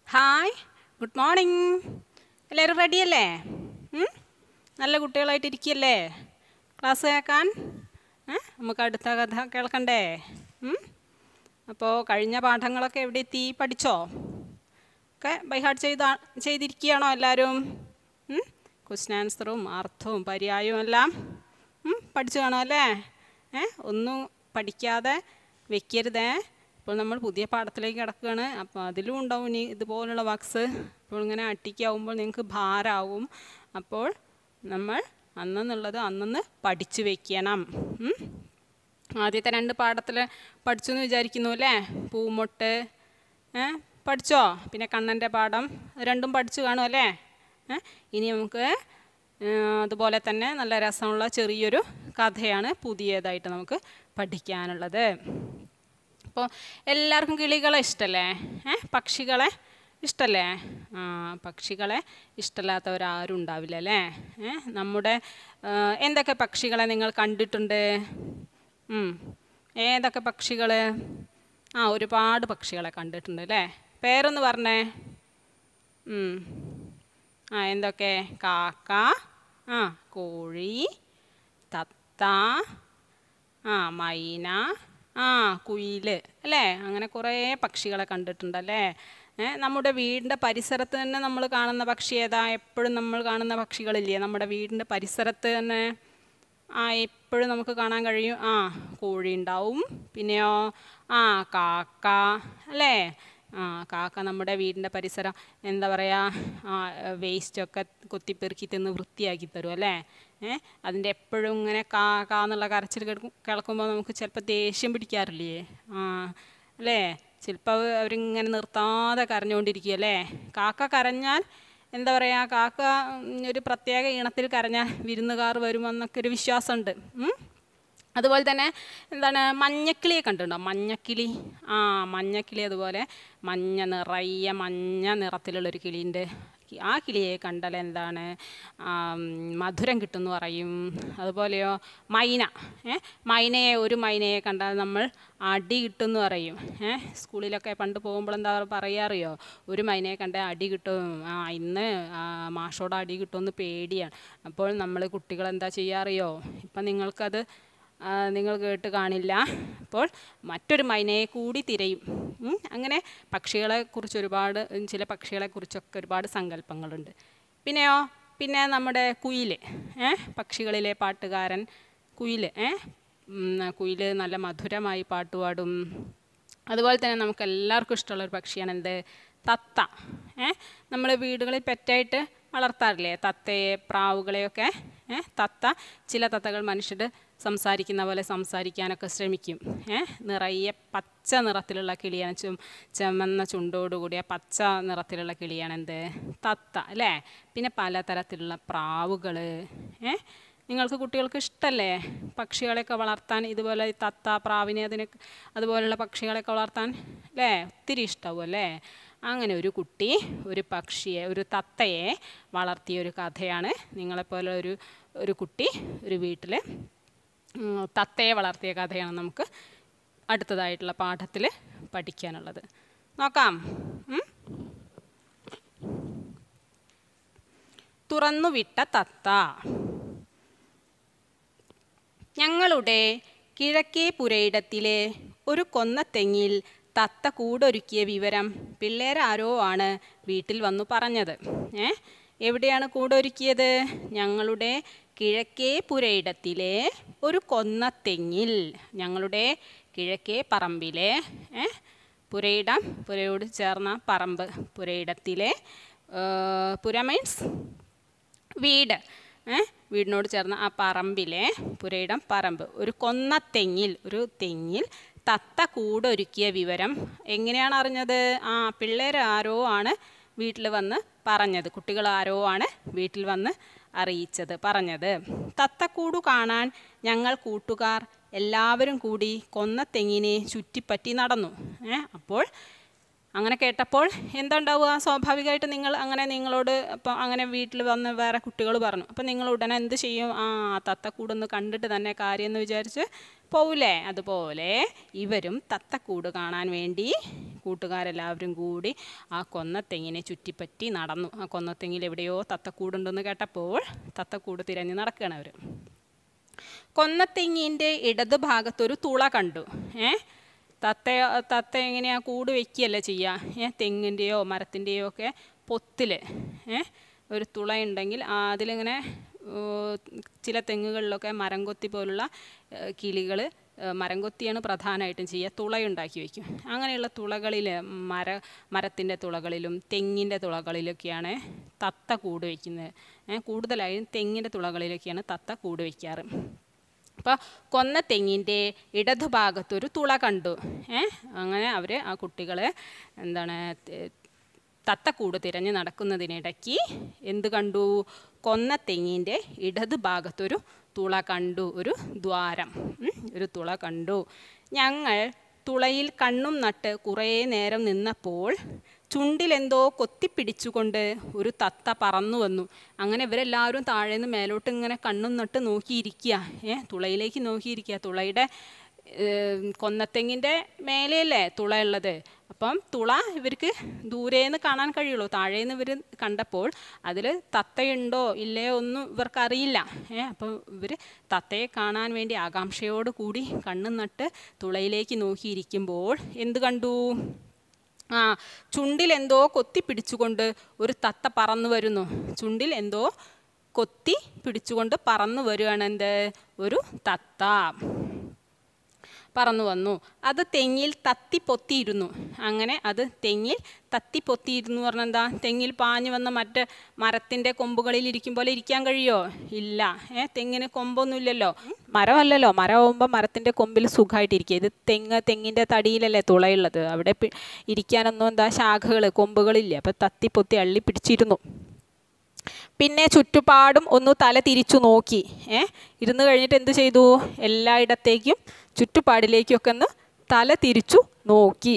Hi good morning എല്ലാവരും റെഡിയല്ലേ ഉം? നല്ല കുട്ടികളായിട്ട് ഇരിക്കുകയല്ലേ ക്ലാസ് കേൾക്കാൻ ഏ? നമുക്ക് അടുത്ത കഥ കേൾക്കണ്ടേ അപ്പോൾ കഴിഞ്ഞ പാഠങ്ങളൊക്കെ എവിടെ എത്തി പഠിച്ചോ ഒക്കെ ബൈഹാർട്ട് ചെയ്ത ചെയ്തിരിക്കുകയാണോ എല്ലാവരും ക്വസ്റ്റ്യൻ ആൻസറും അർത്ഥവും പര്യായവും എല്ലാം ഉം? പഠിച്ചു കാണും അല്ലേ ഏ ഒന്നും പഠിക്കാതെ വെക്കരുതേ ഇപ്പോൾ നമ്മൾ പുതിയ പാഠത്തിലേക്ക് കിടക്കുകയാണ് അപ്പോൾ അതിലും ഉണ്ടാവും ഇനി ഇതുപോലുള്ള വാക്സ് അപ്പോൾ ഇങ്ങനെ അട്ടിക്കാവുമ്പോൾ നിങ്ങൾക്ക് ഭാരമാവും അപ്പോൾ നമ്മൾ അന്നെന്നുള്ളത് അന്നന്ന് പഠിച്ചു വെക്കണം ഉം? ആദ്യത്തെ രണ്ട് പാഠത്തിൽ പഠിച്ചു എന്ന് വിചാരിക്കുന്നു അല്ലേ പൂമൊട്ട് ഏ പഠിച്ചോ പിന്നെ കണ്ണൻ്റെ പാഠം രണ്ടും പഠിച്ചു കാണും അല്ലേ ഏ ഇനി നമുക്ക് ഏ, അതുപോലെ തന്നെ നല്ല രസമുള്ള ചെറിയൊരു കഥയാണ് പുതിയതായിട്ട് നമുക്ക് പഠിക്കാനുള്ളത് അപ്പോൾ എല്ലാവർക്കും കിളികളെ ഇഷ്ടമല്ലേ ഏ പക്ഷികളെ ഇഷ്ടമല്ലേ ആ പക്ഷികളെ ഇഷ്ടമല്ലാത്തവരാരും ഉണ്ടാവില്ല അല്ലേ ഏ നമ്മുടെ ആ, എന്തൊക്കെ പക്ഷികളെ നിങ്ങൾ കണ്ടിട്ടുണ്ട് ഉം. ഏതൊക്കെ പക്ഷികൾ ആ ഒരുപാട് പക്ഷികളെ കണ്ടിട്ടുണ്ട് അല്ലേ പേരൊന്ന് പറഞ്ഞേ ഉം. ആ എന്തൊക്കെ കാക്ക ആ കോഴി തത്ത ആ മൈന ആ കുയിൽ അല്ലേ അങ്ങനെ കുറേ പക്ഷികളെ കണ്ടിട്ടുണ്ടല്ലേ ഏ, നമ്മുടെ വീടിൻ്റെ പരിസരത്ത് തന്നെ നമ്മൾ കാണുന്ന പക്ഷി ഏതാ എപ്പോഴും നമ്മൾ കാണുന്ന പക്ഷികളില്ലേ നമ്മുടെ വീടിൻ്റെ പരിസരത്ത് തന്നെ ആ എപ്പോഴും നമുക്ക് കാണാൻ കഴിയും ആ കോഴി ഉണ്ടാവും പിന്നെയോ ആ കാക്ക അല്ലേ ആ കാക്ക നമ്മുടെ വീടിൻ്റെ പരിസരം എന്താ പറയുക ആ വേസ്റ്റൊക്കെ കൊത്തിപ്പെറുക്കി തിന്ന് വൃത്തിയാക്കി തരും അല്ലേ ഏ അതിൻ്റെ എപ്പോഴും ഇങ്ങനെ കാ കാ എന്നുള്ള കരച്ചിൽ കേൾക്കും കേൾക്കുമ്പോൾ നമുക്ക് ചിലപ്പോൾ ദേഷ്യം പിടിക്കാറില്ലേ ആ അല്ലേ ചിലപ്പോൾ അവരിങ്ങനെ നിർത്താതെ കരഞ്ഞുകൊണ്ടിരിക്കും അല്ലേ കാക്ക കരഞ്ഞാൽ എന്താ പറയുക കാക്ക ഉം, ഒരു പ്രത്യേക ഈണത്തിൽ കരഞ്ഞാൽ വിരുന്നുകാർ വരുമെന്നൊക്കെ ഒരു വിശ്വാസമുണ്ട് ഉം. അതുപോലെ തന്നെ എന്താണ് മഞ്ഞക്കിളിയെ കണ്ടിട്ടുണ്ടോ മഞ്ഞക്കിളി ആ മഞ്ഞക്കിളി അതുപോലെ മഞ്ഞ നിറയെ മഞ്ഞ നിറത്തിലുള്ളൊരു കിളിയുണ്ട് ആ കിളിയെ കണ്ടാൽ എന്താണ് ആം, മധുരം കിട്ടുമെന്ന് പറയും അതുപോലെയോ മൈന ഏ മൈനയെ ഒരു മൈനയെ കണ്ടാൽ നമ്മൾ അടി കിട്ടുമെന്ന് പറയും ഏ സ്കൂളിലൊക്കെ പണ്ട് പോകുമ്പോൾ എന്താ പറയാറിയോ ഒരു മൈനയെ കണ്ടാൽ അടി കിട്ടും ആ ഇന്ന് ആ, മാഷോട് അടി കിട്ടുമെന്ന് പേടിയാണ് അപ്പോൾ നമ്മൾ കുട്ടികൾ എന്താ ചെയ്യാറിയോ ഇപ്പം നിങ്ങൾക്കത് ആ, നിങ്ങൾ കേട്ട് കാണില്ല അപ്പോൾ മറ്റൊരു മൈനയെ കൂടി തിരയും ഉം, അങ്ങനെ പക്ഷികളെക്കുറിച്ച് ഒരുപാട് ഉം, ചില പക്ഷികളെക്കുറിച്ചൊക്കെ ഒരുപാട് സങ്കല്പങ്ങളുണ്ട് പിന്നെയോ പിന്നെ നമ്മുടെ കുയിൽ ഏ പക്ഷികളിലെ പാട്ടുകാരൻ കുയിൽ ഏ കുയിൽ നല്ല മധുരമായി പാട്ടുപാടും അതുപോലെ തന്നെ നമുക്ക് എല്ലാവർക്കും ഇഷ്ടമുള്ള ഒരു പക്ഷിയാണ് എന്ത് തത്ത ഏ നമ്മൾ വീടുകളിൽ പെറ്റായിട്ട് വളർത്താറില്ലേ തത്തയെ പ്രാവുകളെയൊക്കെ ഏ തത്ത ചില തത്തകൾ മനുഷ്യർ സംസാരിക്കുന്ന പോലെ സംസാരിക്കാനൊക്കെ ശ്രമിക്കും ഏ നിറയെ പച്ച നിറത്തിലുള്ള കിളിയാണ് ചും ചുമന്ന ചുണ്ടോടുകൂടിയ പച്ച നിറത്തിലുള്ള കിളിയാണ് എന്ത് തത്ത അല്ലേ പിന്നെ പലതരത്തിലുള്ള പ്രാവുകൾ ഏ നിങ്ങൾക്ക് കുട്ടികൾക്ക് ഇഷ്ടമല്ലേ പക്ഷികളെയൊക്കെ വളർത്താൻ ഇതുപോലെ ഈ തത്ത പ്രാവിനെ അതിനെ അതുപോലുള്ള പക്ഷികളെയൊക്കെ വളർത്താൻ അല്ലേ ഒത്തിരി ഇഷ്ടമാവും അല്ലേ അങ്ങനെ ഒരു കുട്ടി ഒരു പക്ഷിയെ ഒരു തത്തയെ വളർത്തിയ ഒരു കഥയാണ് നിങ്ങളെപ്പോലെ ഒരു ഒരു കുട്ടി ഒരു വീട്ടിൽ ഉം, തത്തയെ വളർത്തിയ കഥയാണ് നമുക്ക് അടുത്തതായിട്ടുള്ള പാഠത്തിൽ പഠിക്കാനുള്ളത് നോക്കാം ഉം? തുറന്നുവിട്ട തത്ത ഞങ്ങളുടെ കിഴക്കേ പുരയിടത്തിലെ ഒരു കൊന്നത്തെങ്ങിൽ തത്ത കൂടൊരുക്കിയ വിവരം പിള്ളേരാരോ ആണ് വീട്ടിൽ വന്നു പറഞ്ഞത് ഏ എവിടെയാണ് കൂടൊരുക്കിയത് ഞങ്ങളുടെ കിഴക്കേ പുരയിടത്തിലെ ഒരു കൊന്നത്തെങ്ങിൽ ഞങ്ങളുടെ കിഴക്കേ പറമ്പിലെ ഏ പുരയിടം പുരയോട് ചേർന്ന പറമ്പ് പുരയിടത്തിലെ ഏ, പുര മീൻസ് വീട് ഏ വീടിനോട് ചേർന്ന ആ പറമ്പിലെ പുരയിടം പറമ്പ് ഒരു കൊന്ന തെങ്ങിൽ ഒരു തെങ്ങിൽ തത്ത കൂടൊരുക്കിയ വിവരം എങ്ങനെയാണ് അറിഞ്ഞത് ആ പിള്ളേർ ആരോ ആണ് വീട്ടിൽ വന്ന് പറഞ്ഞത് കുട്ടികൾ ആരോ ആണ് വീട്ടിൽ വന്ന് അറിയിച്ചത് പറഞ്ഞത് തത്തക്കൂടു കാണാൻ ഞങ്ങൾ കൂട്ടുകാർ എല്ലാവരും കൂടി കൊന്ന തെങ്ങിനെ ചുറ്റിപ്പറ്റി നടന്നു ഏ അപ്പോൾ അങ്ങനെ കേട്ടപ്പോൾ എന്താ ഉണ്ടാവുക സ്വാഭാവികമായിട്ട് നിങ്ങൾ അങ്ങനെ നിങ്ങളോട് അപ്പം അങ്ങനെ വീട്ടിൽ വന്ന് വേറെ കുട്ടികൾ പറഞ്ഞു അപ്പം നിങ്ങൾ ഉടനെ എന്ത് ചെയ്യും ആ തത്തക്കൂടൊന്ന് കണ്ടിട്ട് തന്നെ കാര്യം എന്ന് വിചാരിച്ച് പോവില്ലേ അതുപോലെ ഇവരും തത്തക്കൂട് കാണാൻ വേണ്ടി കൂട്ടുകാരെല്ലാവരും കൂടി ആ കൊന്നത്തെങ്ങിനെ ചുറ്റിപ്പറ്റി നടന്നു ആ കൊന്നത്തെങ്ങിൽ എവിടെയോ തത്തക്കൂടുണ്ടെന്ന് കേട്ടപ്പോൾ തത്തക്കൂട് തിരഞ്ഞ് നടക്കുകയാണ് അവർ കൊന്നത്തെങ്ങിൻ്റെ ഇടത് ഭാഗത്തൊരു തുള കണ്ടു ഏ തത്ത തത്ത എങ്ങനെയാ കൂട് വെക്കുകയല്ല ചെയ്യുക ഏ തെങ്ങിൻ്റെയോ മരത്തിൻ്റെയോ ഒക്കെ പൊത്തിൽ ഏ ഒരു തുള ഉണ്ടെങ്കിൽ അതിലിങ്ങനെ ഓ, ചില തെങ്ങുകളിലൊക്കെ മരം കൊത്തി പോലുള്ള കിളികൾ മരം കൊത്തിയാണ് പ്രധാനമായിട്ടും ചെയ്യുക തുളയുണ്ടാക്കി വയ്ക്കും അങ്ങനെയുള്ള തുളകളിൽ മര മരത്തിൻ്റെ തുളകളിലും തെങ്ങിൻ്റെ തുളകളിലൊക്കെയാണ് തത്ത കൂട് വയ്ക്കുന്നത് ഏ, കൂടുതലായും തെങ്ങിൻ്റെ തുളകളിലൊക്കെയാണ് തത്ത കൂട് വയ്ക്കാറ് അപ്പോൾ കൊന്ന തെങ്ങിൻ്റെ ഇടതുഭാഗത്തൊരു തുള കണ്ടു ഏ അങ്ങനെ അവർ ആ കുട്ടികൾ എന്താണ് തെ- തത്തക്കൂട് തിരഞ്ഞ് നടക്കുന്നതിനിടയ്ക്ക് എന്ത് കണ്ടു കൊന്ന തെങ്ങിൻ്റെ ഇടതുഭാഗത്തൊരു തുള കണ്ടു ഒരു ദ്വാരം ഉം, ഒരു തുള കണ്ടു ഞങ്ങൾ തുളയിൽ കണ്ണും നട്ട് കുറേ നേരം നിന്നപ്പോൾ ചുണ്ടിലെന്തോ കൊത്തിപ്പിടിച്ചുകൊണ്ട് ഒരു തത്ത പറന്നു വന്നു അങ്ങനെ ഇവരെല്ലാവരും താഴേന്ന് മേലോട്ട് ഇങ്ങനെ കണ്ണും നട്ട് നോക്കിയിരിക്കുക ഏ തുളയിലേക്ക് നോക്കിയിരിക്കുക തുളയുടെ ഏം, കൊന്നത്തെങ്ങിൻ്റെ മേലെയല്ലേ തുള ഉള്ളത് അപ്പം തുള ഇവർക്ക് ദൂരേന്ന് കാണാൻ കഴിയുള്ളൂ താഴേന്ന് ഇവർ കണ്ടപ്പോൾ അതിൽ തത്തയുണ്ടോ ഇല്ലയോ ഒന്നും ഇവർക്കറിയില്ല ഏ അപ്പം ഇവർ തത്തയെ കാണാൻ വേണ്ടി ആകാംക്ഷയോട് കൂടി കണ്ണും നട്ട് തുളയിലേക്ക് നോക്കിയിരിക്കുമ്പോൾ എന്ത് കണ്ടു ആ ചുണ്ടിൽ എന്തോ കൊത്തി പിടിച്ചുകൊണ്ട് ഒരു തത്ത പറന്നു വരുന്നു ചുണ്ടിൽ എന്തോ കൊത്തി പിടിച്ചുകൊണ്ട് പറന്നു വരികയാണ് എന്ത് ഒരു തത്ത പറന്നു വന്നു അത് തെങ്ങിൽ തത്തി പൊത്തിയിരുന്നു അങ്ങനെ അത് തെങ്ങിൽ തത്തി പൊത്തിയിരുന്നു പറഞ്ഞാൽ എന്താ തെങ്ങിൽ പാഞ്ഞു വന്ന മറ്റ് മരത്തിൻ്റെ കൊമ്പുകളിൽ ഇരിക്കും പോലെ ഇരിക്കാൻ കഴിയോ ഇല്ല ഏ തെങ്ങിന് കൊമ്പൊന്നുമില്ലല്ലോ മരമല്ലല്ലോ മരമാകുമ്പോൾ മരത്തിൻ്റെ കൊമ്പിൽ സുഖമായിട്ടിരിക്കുക ഇത് തെങ്ങ് തെങ്ങിൻ്റെ തടിയിലല്ലേ തുളയുള്ളത് അവിടെ പി- ഇരിക്കാനൊന്നും എന്താ ശാഖകൾ കൊമ്പുകളില്ല അപ്പം തത്തി പൊത്തി അള്ളി പിടിച്ചിരുന്നു പിന്നെ ചുറ്റുപാടും ഒന്ന് തല തിരിച്ചു നോക്കി ഏ ഇരുന്ന് കഴിഞ്ഞിട്ട് എന്ത് ചെയ്തു എല്ലായിടത്തേക്കും ചുറ്റുപാടിലേക്കൊക്കെ ഒന്ന് തല തിരിച്ചു നോക്കി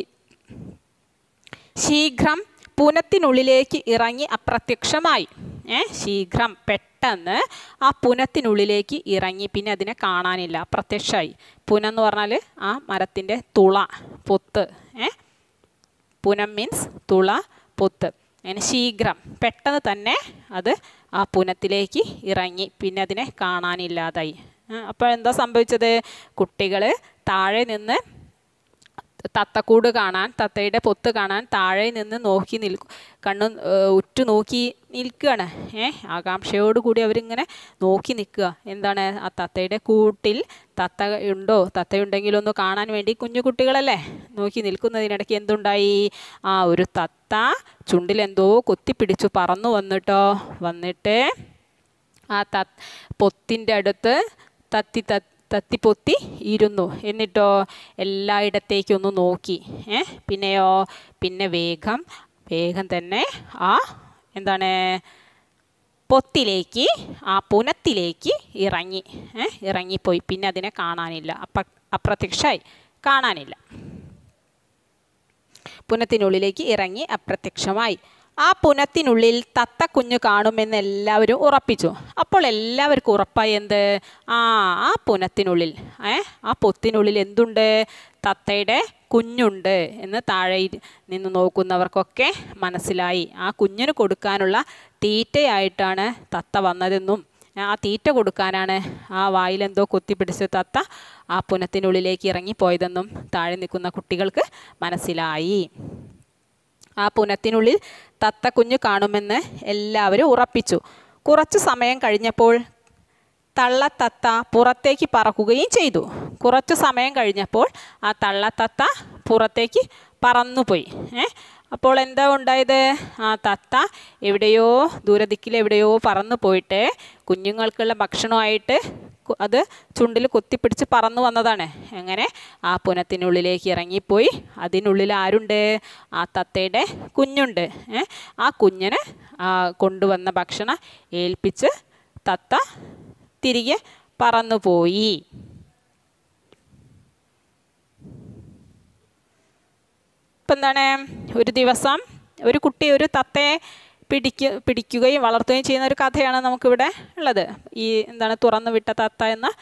ശീഘ്രം പുനത്തിനുള്ളിലേക്ക് ഇറങ്ങി അപ്രത്യക്ഷമായി ഏ ശീഘ്രം പെട്ടെന്ന് ആ പുനത്തിനുള്ളിലേക്ക് ഇറങ്ങി പിന്നെ അതിനെ കാണാനില്ല അപ്രത്യക്ഷമായി പുനം എന്ന് പറഞ്ഞാൽ ആ മരത്തിൻ്റെ തുള പൊത്ത് ഏ പുനം മീൻസ് തുള പൊത്ത് അങ്ങനെ ശീഘ്രം പെട്ടെന്ന് തന്നെ അത് ആ പുനത്തിലേക്ക് ഇറങ്ങി പിന്നെ അതിനെ കാണാനില്ലാതായി അപ്പോൾ എന്താ സംഭവിച്ചത് കുട്ടികൾ താഴെ നിന്ന് തത്തക്കൂട് കാണാൻ തത്തയുടെ പൊത്ത് കാണാൻ താഴെ നിന്ന് നോക്കി നിൽക്കു കണ്ണു ഉറ്റു നോക്കി നിൽക്കുകയാണ് ഏ ആകാംക്ഷയോടുകൂടി അവരിങ്ങനെ നോക്കി നിൽക്കുക എന്താണ് ആ തത്തയുടെ കൂട്ടിൽ തത്ത ഉണ്ടോ തത്തയുണ്ടെങ്കിൽ ഒന്ന് കാണാൻ വേണ്ടി കുഞ്ഞു കുട്ടികളല്ലേ നോക്കി നിൽക്കുന്നതിനിടയ്ക്ക് എന്തുണ്ടായി ആ ഒരു തത്ത ചുണ്ടിലെന്തോ കൊത്തിപ്പിടിച്ചു പറന്നു വന്നിട്ടോ വന്നിട്ട് ആ ത പൊത്തിൻ്റെ അടുത്ത് തത്തി ത തത്തിപ്പൊത്തി ഇരുന്നു എന്നിട്ടോ എല്ലായിടത്തേക്കും ഒന്ന് നോക്കി ഏ പിന്നെയോ പിന്നെ വേഗം വേഗം തന്നെ ആ എന്താണ് പൊത്തിലേക്ക് ആ പുനത്തിലേക്ക് ഇറങ്ങി ഏ ഇറങ്ങിപ്പോയി പിന്നെ അതിനെ കാണാനില്ല അപ്പ അപ്രത്യക്ഷമായി കാണാനില്ല പുനത്തിനുള്ളിലേക്ക് ഇറങ്ങി അപ്രത്യക്ഷമായി ആ പുനത്തിനുള്ളിൽ തത്ത കുഞ്ഞു കാണുമെന്ന് എല്ലാവരും ഉറപ്പിച്ചു അപ്പോൾ എല്ലാവർക്കും ഉറപ്പായി എന്ത് ആ ആ പുനത്തിനുള്ളിൽ ഏ ആ പൊത്തിനുള്ളിൽ എന്തുണ്ട് തത്തയുടെ കുഞ്ഞുണ്ട് എന്ന് താഴെ ഇരി- നിന്ന് നോക്കുന്നവർക്കൊക്കെ മനസ്സിലായി ആ കുഞ്ഞിന് കൊടുക്കാനുള്ള തീറ്റയായിട്ടാണ് തത്ത വന്നതെന്നും ആ തീറ്റ കൊടുക്കാനാണ് ആ വായിലെന്തോ കുത്തിപ്പിടിച്ച് തത്ത ആ പുനത്തിനുള്ളിലേക്ക് ഇറങ്ങിപ്പോയതെന്നും താഴെ നിൽക്കുന്ന കുട്ടികൾക്ക് മനസ്സിലായി ആ പുനത്തിനുള്ളിൽ തത്ത കുഞ്ഞു കാണുമെന്ന് എല്ലാവരും ഉറപ്പിച്ചു കുറച്ചു സമയം കഴിഞ്ഞപ്പോൾ തള്ളത്തത്ത പുറത്തേക്ക് പറക്കുകയും ചെയ്തു കുറച്ചു സമയം കഴിഞ്ഞപ്പോൾ ആ തള്ളത്തത്ത പുറത്തേക്ക് പറന്നുപോയി ഏ അപ്പോൾ എന്താ ഉണ്ടായത് ആ തത്ത എവിടെയോ ദൂരദിക്കിൽ എവിടെയോ പറന്നു പോയിട്ട് കുഞ്ഞുങ്ങൾക്കുള്ള ഭക്ഷണമായിട്ട് കു- അത് ചുണ്ടിൽ കുത്തിപ്പിടിച്ച് പറന്നു വന്നതാണ് അങ്ങനെ ആ പുനത്തിനുള്ളിലേക്ക് ഇറങ്ങിപ്പോയി അതിനുള്ളിൽ ആരുണ്ട് ആ തത്തയുടെ കുഞ്ഞുണ്ട് ഏ ആ കുഞ്ഞിന് ആ കൊണ്ടുവന്ന ഭക്ഷണം ഏൽപ്പിച്ച് തത്ത തിരികെ പറന്നുപോയി ഇപ്പം എന്താണ് ഒരു ദിവസം ഒരു കുട്ടി ഒരു തത്തയെ പിടിക്ക പിടിക്കുകയും വളർത്തുകയും ചെയ്യുന്ന ഒരു കഥയാണ് നമുക്കിവിടെ ഉള്ളത് ഈ എന്താണ് തുറന്നു വിട്ട തത്ത എന്ന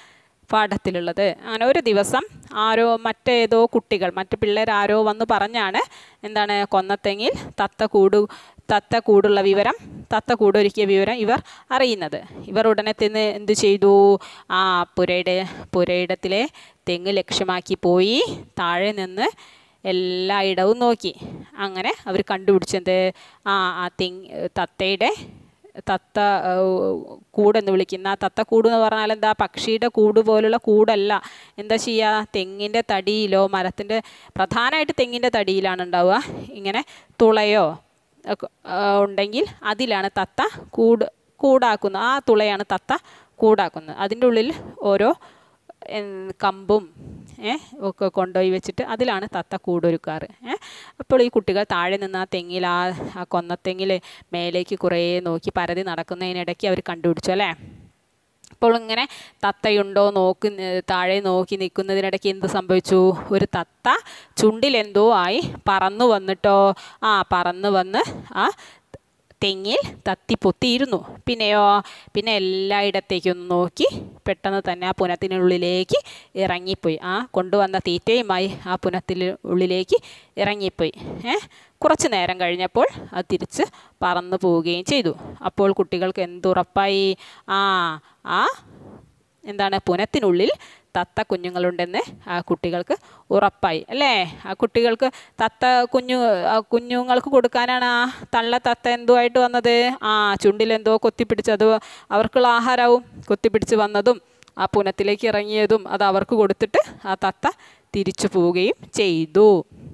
പാഠത്തിലുള്ളത് അങ്ങനെ ഒരു ദിവസം ആരോ മറ്റേതോ കുട്ടികൾ മറ്റു പിള്ളേർ ആരോ വന്ന് പറഞ്ഞാണ് എന്താണ് കൊന്നത്തെങ്ങിൽ തത്ത കൂടു തത്ത കൂടുള്ള വിവരം തത്ത കൂടൊരുക്കിയ വിവരം ഇവർ അറിയുന്നത് ഇവർ ഉടനെ തന്നെ എന്തു ചെയ്തു ആ പുരയുടെ പുരയിടത്തിലെ തെങ്ങ് ലക്ഷ്യമാക്കി പോയി താഴെ നിന്ന് എല്ലായിടവും നോക്കി അങ്ങനെ അവർ കണ്ടുപിടിച്ചത് ആ ആ തെങ്ങ് തത്തയുടെ തത്ത കൂടെന്ന് വിളിക്കുന്ന തത്ത കൂട് എന്ന് പറഞ്ഞാൽ എന്താ പക്ഷിയുടെ കൂട് പോലുള്ള കൂടല്ല എന്താ ചെയ്യുക തെങ്ങിൻ്റെ തടിയിലോ മരത്തിൻ്റെ പ്രധാനമായിട്ട് തെങ്ങിൻ്റെ തടിയിലാണ് ഉണ്ടാവുക ഇങ്ങനെ തുളയോ ഒക്കെ, ആ, ഉണ്ടെങ്കിൽ അതിലാണ് തത്ത കൂട് കൂടാക്കുന്നത് ആ തുളയാണ് തത്ത കൂടാക്കുന്നത് അതിൻ്റെ ഉള്ളിൽ ഓരോ എൻ, കമ്പും ഏ, ഒക്കെ കൊണ്ടുപോയി വെച്ചിട്ട് അതിലാണ് തത്ത കൂടൊരുക്കാറ് ഏ. അപ്പോൾ ഈ കുട്ടികൾ താഴെ നിന്ന് ആ തെങ്ങിൽ ആ ആ കൊന്നത്തെങ്ങിൽ മേലേക്ക് കുറേ നോക്കി പരതി നടക്കുന്നതിനിടയ്ക്ക് അവർ കണ്ടുപിടിച്ചു അല്ലേ അപ്പോൾ ഇങ്ങനെ തത്തയുണ്ടോ നോക്കി താഴെ നോക്കി നിൽക്കുന്നതിനിടയ്ക്ക് എന്ത് സംഭവിച്ചു ഒരു തത്ത ചുണ്ടിലെന്തോ ആയി പറന്നു വന്നിട്ടോ ആ പറന്നു വന്ന് ആ തെങ്ങിൽ തത്തി പൊത്തിയിരുന്നു പിന്നെയോ പിന്നെ എല്ലായിടത്തേക്കും ഒന്ന് നോക്കി പെട്ടെന്ന് തന്നെ ആ പുനത്തിനുള്ളിലേക്ക് ഇറങ്ങിപ്പോയി ആ കൊണ്ടുവന്ന തീറ്റയുമായി ആ പുനത്തിൽ ഉള്ളിലേക്ക് ഇറങ്ങിപ്പോയി ഏ കുറച്ച് നേരം കഴിഞ്ഞപ്പോൾ അത് തിരിച്ച് പറന്നു പോവുകയും ചെയ്തു അപ്പോൾ കുട്ടികൾക്ക് എന്തുറപ്പായി ആ ആ എന്താണ് പുനത്തിനുള്ളിൽ തത്ത കുഞ്ഞുങ്ങളുണ്ടെന്ന് ആ കുട്ടികൾക്ക് ഉറപ്പായി അല്ലേ ആ കുട്ടികൾക്ക് തത്ത കുഞ്ഞു ആ കുഞ്ഞുങ്ങൾക്ക് കൊടുക്കാനാണ് ആ തള്ള തത്ത എന്തുമായിട്ട് വന്നത് ആ ചുണ്ടിലെന്തോ കൊത്തിപ്പിടിച്ചത് അവർക്കുള്ള ആഹാരവും കൊത്തിപ്പിടിച്ച് വന്നതും ആ പുനത്തിലേക്ക് ഇറങ്ങിയതും അത് അവർക്ക് കൊടുത്തിട്ട് ആ തത്ത തിരിച്ചു പോവുകയും ചെയ്തു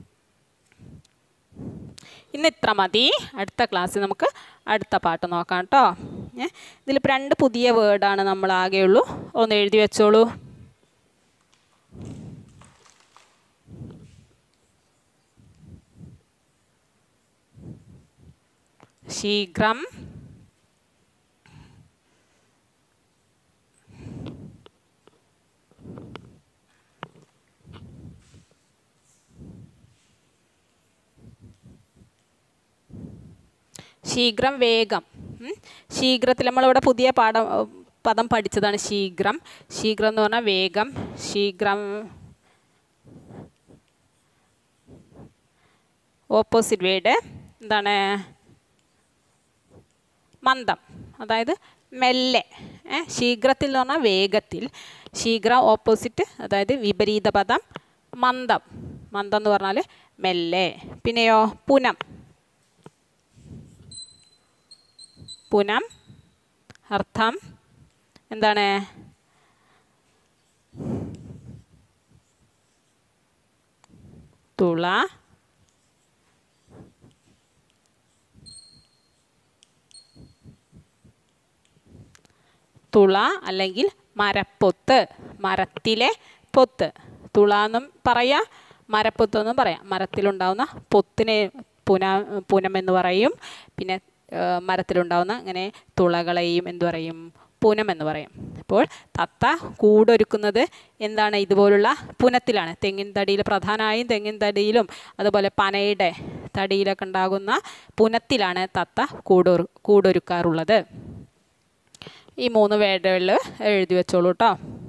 ഇന്ന് ഇത്ര മതി അടുത്ത ക്ലാസ്സിൽ നമുക്ക് അടുത്ത പാട്ട് നോക്കാം കേട്ടോ ഏ ഇതിലിപ്പോൾ രണ്ട് പുതിയ വേർഡാണ് നമ്മൾ ആകെയുള്ളൂ ഒന്ന് എഴുതി വെച്ചോളൂ ശീഘ്രം ശീഘ്രം വേഗം ഉം. ശീഘ്രത്തിൽ നമ്മളിവിടെ പുതിയ പാഠം ഏർ, പദം പഠിച്ചതാണ് ശീഘ്രം ശീഘ്രം എന്ന് പറഞ്ഞാൽ വേഗം ശീഘ്രം ഓപ്പോസിറ്റ് വേർഡ് എന്താണ് മന്ദം അതായത് മെല്ലെ ഏ, ശീഘ്രത്തിൽ എന്ന് പറഞ്ഞാൽ വേഗത്തിൽ ശീഘ്രം ഓപ്പോസിറ്റ് അതായത് വിപരീത പദം മന്ദം മന്ദം എന്ന് പറഞ്ഞാൽ മെല്ലെ പിന്നെയോ പുനം പുനം അർത്ഥം എന്താണ് തുള തുള അല്ലെങ്കിൽ മരപ്പൊത്ത് മരത്തിലെ പൊത്ത് തുള എന്നും പറയാം മരപ്പൊത്ത് എന്നും പറയാം മരത്തിലുണ്ടാവുന്ന പൊത്തിനെ പുന പുനം എന്ന് പറയും പിന്നെ ആ, മരത്തിലുണ്ടാവുന്ന ഇങ്ങനെ തുളകളെയും എന്തു പറയും പുനം എന്ന് പറയും അപ്പോൾ തത്ത കൂടൊരുക്കുന്നത് എന്താണ് ഇതുപോലുള്ള പുനത്തിലാണ് തെങ്ങിൻ തടിയിൽ പ്രധാനമായും തെങ്ങിൻ തടിയിലും അതുപോലെ പനയുടെ തടിയിലൊക്കെ ഉണ്ടാകുന്ന പുനത്തിലാണ് തത്ത കൂടൊരു കൂടൊരുക്കാറുള്ളത് ഈ മൂന്ന് വേർഡുകളിൽ എഴുതി വെച്ചോളൂ കേട്ടോ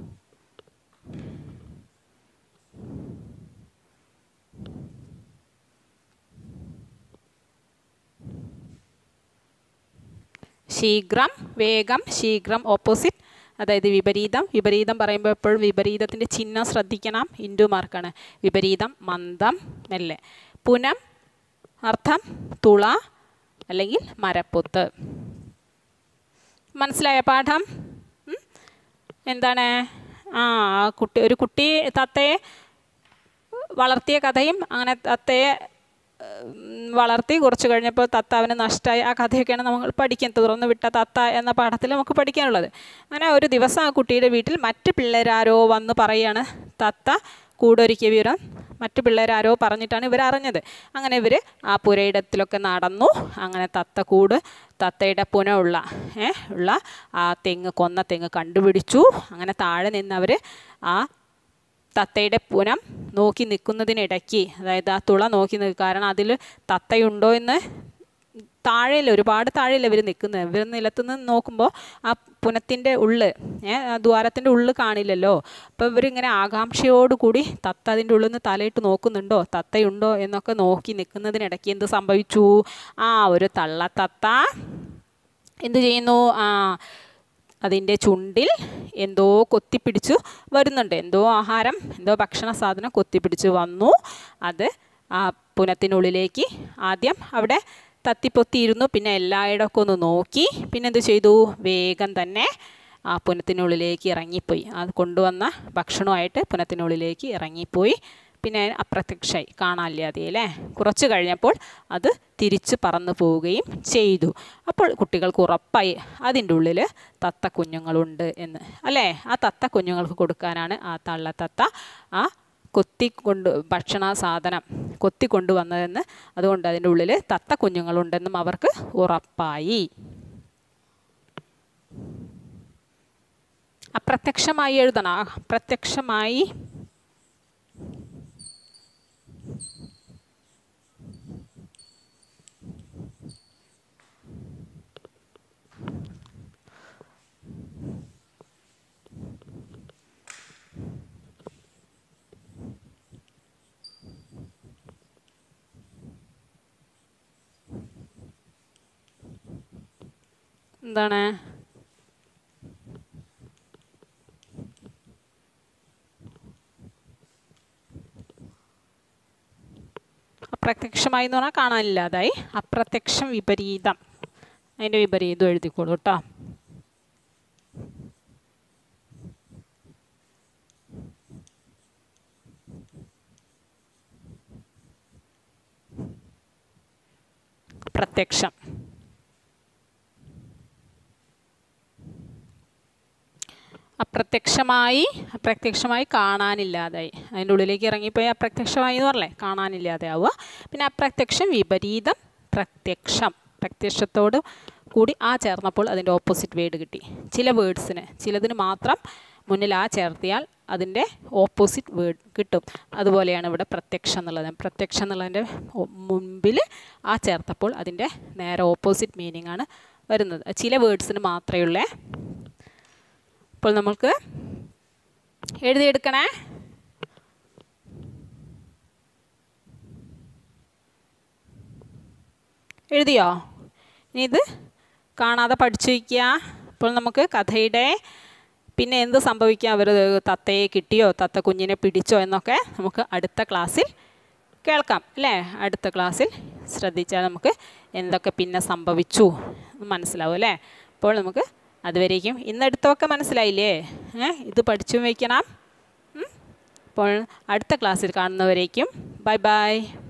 ശീഘ്രം വേഗം ശീഘ്രം ഓപ്പോസിറ്റ് അതായത് വിപരീതം വിപരീതം പറയുമ്പോൾ എപ്പോഴും വിപരീതത്തിൻ്റെ ചിഹ്നം ശ്രദ്ധിക്കണം ഇൻഡു മാർക്കാണ് വിപരീതം മന്ദം മെല്ലെ പുനം അർത്ഥം തുള അല്ലെങ്കിൽ മരപ്പൊത്ത് മനസ്സിലായ പാഠം ഉം? എന്താണ് ആ ആ കുട്ടി ഒരു കുട്ടി തത്തയെ വളർത്തിയ കഥയും അങ്ങനെ തത്തയെ ഉം, വളർത്തി കുറച്ച് കഴിഞ്ഞപ്പോൾ തത്ത അവന് നഷ്ടമായി ആ കഥയൊക്കെയാണ് നമ്മൾ പഠിക്കാൻ തുറന്നു വിട്ട തത്ത എന്ന പാഠത്തിൽ നമുക്ക് പഠിക്കാനുള്ളത് അങ്ങനെ ഒരു ദിവസം ആ കുട്ടിയുടെ വീട്ടിൽ മറ്റ് പിള്ളേരാരോ വന്ന് പറയുകയാണ് തത്ത കൂടൊരുക്കിയ വിവരം മറ്റു പിള്ളേരാരോ പറഞ്ഞിട്ടാണ് ഇവർ അറിഞ്ഞത് അങ്ങനെ ഇവർ ആ പുരയിടത്തിലൊക്കെ നടന്നു അങ്ങനെ തത്ത കൂട് തത്തയുടെ പുന ഉള്ള ഏ ഉള്ള ആ തെങ്ങ് കൊന്ന തെങ്ങ് കണ്ടുപിടിച്ചു അങ്ങനെ താഴെ നിന്നവർ ആ തത്തയുടെ പുനം നോക്കി നിൽക്കുന്നതിനിടയ്ക്ക് അതായത് ആ തുള നോക്കി നിൽക്കുക കാരണം അതിൽ തത്തയുണ്ടോ എന്ന് താഴെയല്ല ഒരുപാട് താഴെയല്ല ഇവർ നിൽക്കുന്നത് ഇവർ നിലത്തുനിന്ന് നോക്കുമ്പോൾ ആ പുനത്തിൻ്റെ ഉള്ള് ഏ ആ ദ്വാരത്തിൻ്റെ ഉള്ള് കാണില്ലല്ലോ അപ്പോൾ ഇവരിങ്ങനെ ആകാംക്ഷയോടുകൂടി തത്ത അതിൻ്റെ ഉള്ളിൽ നിന്ന് തലയിട്ട് നോക്കുന്നുണ്ടോ തത്തയുണ്ടോ എന്നൊക്കെ നോക്കി നിൽക്കുന്നതിനിടയ്ക്ക് എന്ത് സംഭവിച്ചു ആ ഒരു തള്ളത്തത്ത എന്ത് ചെയ്യുന്നു ആ അതിൻ്റെ ചുണ്ടിൽ എന്തോ കൊത്തിപ്പിടിച്ചു വരുന്നുണ്ട് എന്തോ ആഹാരം എന്തോ ഭക്ഷണ സാധനം കൊത്തിപ്പിടിച്ച് വന്നു അത് ആ പുനത്തിനുള്ളിലേക്ക് ആദ്യം അവിടെ തത്തിപ്പൊത്തിയിരുന്നു പിന്നെ എല്ലായിടമൊക്കെ ഒന്ന് നോക്കി പിന്നെ എന്ത് ചെയ്തു വേഗം തന്നെ ആ പുനത്തിനുള്ളിലേക്ക് ഇറങ്ങിപ്പോയി അത് കൊണ്ടുവന്ന ഭക്ഷണമായിട്ട് പുനത്തിനുള്ളിലേക്ക് ഇറങ്ങിപ്പോയി പിന്നെ അപ്രത്യക്ഷമായി കാണാനില്ലാതെ അല്ലേ കുറച്ച് കഴിഞ്ഞപ്പോൾ അത് തിരിച്ച് പറന്നു പോവുകയും ചെയ്തു അപ്പോൾ കുട്ടികൾക്ക് ഉറപ്പായി അതിൻ്റെ ഉള്ളിൽ തത്ത കുഞ്ഞുങ്ങളുണ്ട് എന്ന് അല്ലേ ആ തത്ത കുഞ്ഞുങ്ങൾക്ക് കൊടുക്കാനാണ് ആ തള്ളത്തത്ത ആ കൊത്തി കൊണ്ട് ഭക്ഷണ സാധനം കൊത്തി കൊണ്ടുവന്നതെന്ന് അതുകൊണ്ട് അതിൻ്റെ ഉള്ളിൽ തത്ത കുഞ്ഞുങ്ങളുണ്ടെന്നും അവർക്ക് ഉറപ്പായി അപ്രത്യക്ഷമായി എഴുതണം അപ്രത്യക്ഷമായി എന്താണ് അപ്രത്യക്ഷമായി എന്ന് പറഞ്ഞാൽ കാണാനില്ലാതായി അപ്രത്യക്ഷം വിപരീതം അതിൻ്റെ വിപരീതം എഴുതിക്കോളൂ കേട്ടോ പ്രത്യക്ഷം അപ്രത്യക്ഷമായി അപ്രത്യക്ഷമായി കാണാനില്ലാതായി അതിൻ്റെ ഉള്ളിലേക്ക് ഇറങ്ങിപ്പോയി അപ്രത്യക്ഷമായി എന്ന് പറഞ്ഞേ കാണാനില്ലാതെ ആവുക പിന്നെ അപ്രത്യക്ഷം വിപരീതം പ്രത്യക്ഷം പ്രത്യക്ഷത്തോട് കൂടി ആ ചേർന്നപ്പോൾ അതിൻ്റെ ഓപ്പോസിറ്റ് വേർഡ് കിട്ടി ചില വേർഡ്സിന് ചിലതിന് മാത്രം മുന്നിൽ ആ ചേർത്തിയാൽ അതിൻ്റെ ഓപ്പോസിറ്റ് വേർഡ് കിട്ടും അതുപോലെയാണ് ഇവിടെ പ്രത്യക്ഷം എന്നുള്ളത് പ്രത്യക്ഷം എന്നുള്ളതിൻ്റെ മുമ്പിൽ ആ ചേർത്തപ്പോൾ അതിൻ്റെ നേരെ ഓപ്പോസിറ്റ് മീനിങ് ആണ് വരുന്നത് ചില വേർഡ്സിന് മാത്രമേ ഉള്ളേ അപ്പോൾ നമുക്ക് എഴുതിയെടുക്കണേ എഴുതിയോ ഇനി ഇത് കാണാതെ പഠിച്ചു വയ്ക്കുക അപ്പോൾ നമുക്ക് കഥയുടെ പിന്നെ എന്ത് സംഭവിക്കാം അവർ തത്തയെ കിട്ടിയോ തത്ത കുഞ്ഞിനെ പിടിച്ചോ എന്നൊക്കെ നമുക്ക് അടുത്ത ക്ലാസ്സിൽ കേൾക്കാം അല്ലേ അടുത്ത ക്ലാസ്സിൽ ശ്രദ്ധിച്ചാൽ നമുക്ക് എന്തൊക്കെ പിന്നെ സംഭവിച്ചു എന്ന് മനസ്സിലാവും അല്ലേ അപ്പോൾ നമുക്ക് അതുവരേക്കും ഇന്നെടുത്തൊക്കെ മനസ്സിലായില്ലേ ഏ ഇത് പഠിച്ചു വയ്ക്കണം അപ്പോൾ അടുത്ത ക്ലാസ്സിൽ കാണുന്നവരേക്കും ബൈ ബൈ